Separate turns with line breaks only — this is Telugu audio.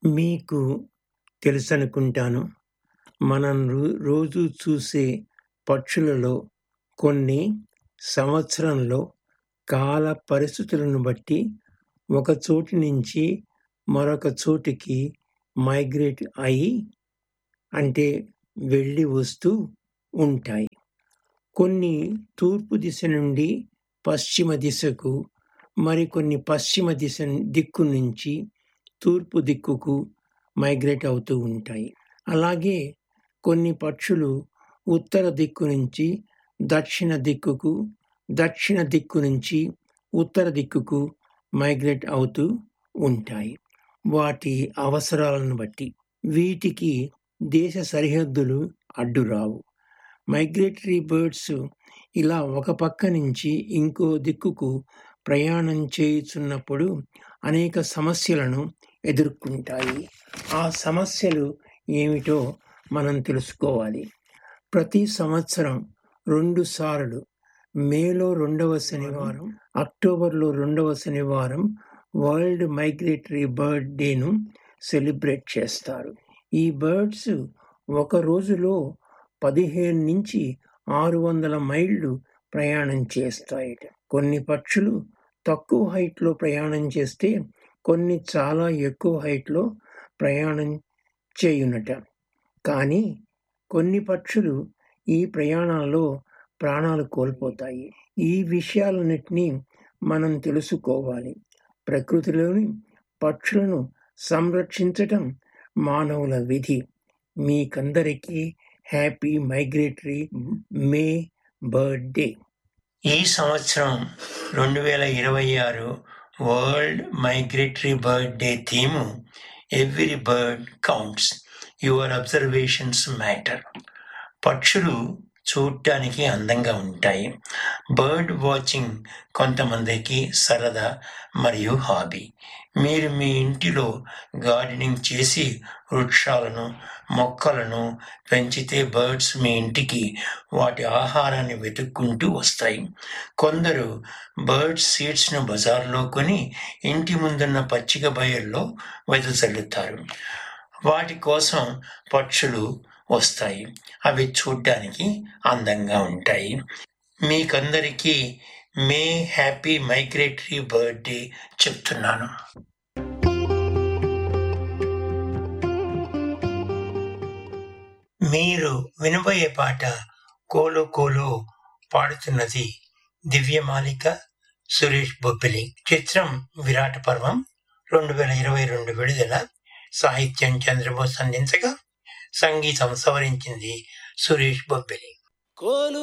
మీకు తెలుసనుకుంటాను. మనం రో రోజూ చూసే పక్షులలో కొన్ని సంవత్సరంలో కాల పరిస్థితులను బట్టి ఒక చోటు నుంచి మరొక చోటికి మైగ్రేట్ అయి అంటే వెళ్ళి వస్తూ ఉంటాయి. కొన్ని తూర్పు దిశ నుండి పశ్చిమ దిశకు, మరికొన్ని పశ్చిమ దిశ దిక్కు నుంచి తూర్పు దిక్కుకు మైగ్రేట్ అవుతూ ఉంటాయి. అలాగే కొన్ని పక్షులు ఉత్తర దిక్కు నుంచి దక్షిణ దిక్కుకు, దక్షిణ దిక్కు నుంచి ఉత్తర దిక్కుకు మైగ్రేట్ అవుతూ ఉంటాయి. వాటి అవసరాలను బట్టి. వీటికి దేశ సరిహద్దులు అడ్డురావు. మైగ్రేటరీ బర్డ్స్ ఇలా ఒక పక్క నుంచి ఇంకో దిక్కుకు ప్రయాణం చేయుచున్నప్పుడు అనేక సమస్యలను ఎదుర్కొంటాయి. ఆ సమస్యలు ఏమిటో మనం తెలుసుకోవాలి. ప్రతి సంవత్సరం రెండు సార్లు మేలో రెండవ శనివారం, అక్టోబర్లో రెండవ శనివారం వరల్డ్ మైగ్రేటరీ బర్డ్ డేను సెలబ్రేట్ చేస్తారు. ఈ బర్డ్స్ ఒక రోజులో పదిహేను నుంచి ఆరు వందల మైళ్ళు ప్రయాణం చేస్తాయట. కొన్ని పక్షులు తక్కువ హైట్లో ప్రయాణం చేస్తే కొన్ని చాలా ఎక్కువ హైట్లో ప్రయాణం చేయునట. కానీ కొన్ని పక్షులు ఈ ప్రయాణాల్లో ప్రాణాలు కోల్పోతాయి. ఈ విషయాలన్నిటినీ మనం తెలుసుకోవాలి. ప్రకృతిలోని పక్షులను సంరక్షించటం మానవుల విధి. మీకందరికీ happy migratory May bird day.
ఈ సంవత్సరం రెండు వేల ఇరవై ఆరు world migratory bird day theme every bird counts your observations matter. పక్షులు చూడటానికి అందంగా ఉంటాయి. బర్డ్ వాచింగ్ కొంతమందికి సరదా మరియు హాబీ. మీరు మీ ఇంటిలో గార్డెనింగ్ చేసి వృక్షాలను, మొక్కలను పెంచితే బర్డ్స్ మీ ఇంటికి వాటి ఆహారాన్ని వెతుక్కుంటూ వస్తాయి. కొందరు బర్డ్ సీడ్స్ ను బజారులో కొని ఇంటి ముందున్న పచ్చిక బయళ్ళలో వెదజల్లుతారు. వాటి కోసం పక్షులు వస్తాయి. అవి చూడ్డానికి అందంగా ఉంటాయి. మీకందరికీ May happy migratory bird day చెప్తున్నాను. మీరు వినబోయే పాట కోలో కోలో పాడుతున్నది దివ్యమాలిక సురేష్ బొబ్బిలి. చిత్రం విరాట పర్వం రెండు వేల ఇరవై రెండు విడుదల. సాహిత్యం చంద్రబోస్ అందించగా సంగీతం సవరించింది సురేష్ బొబ్బిలి.
కోలు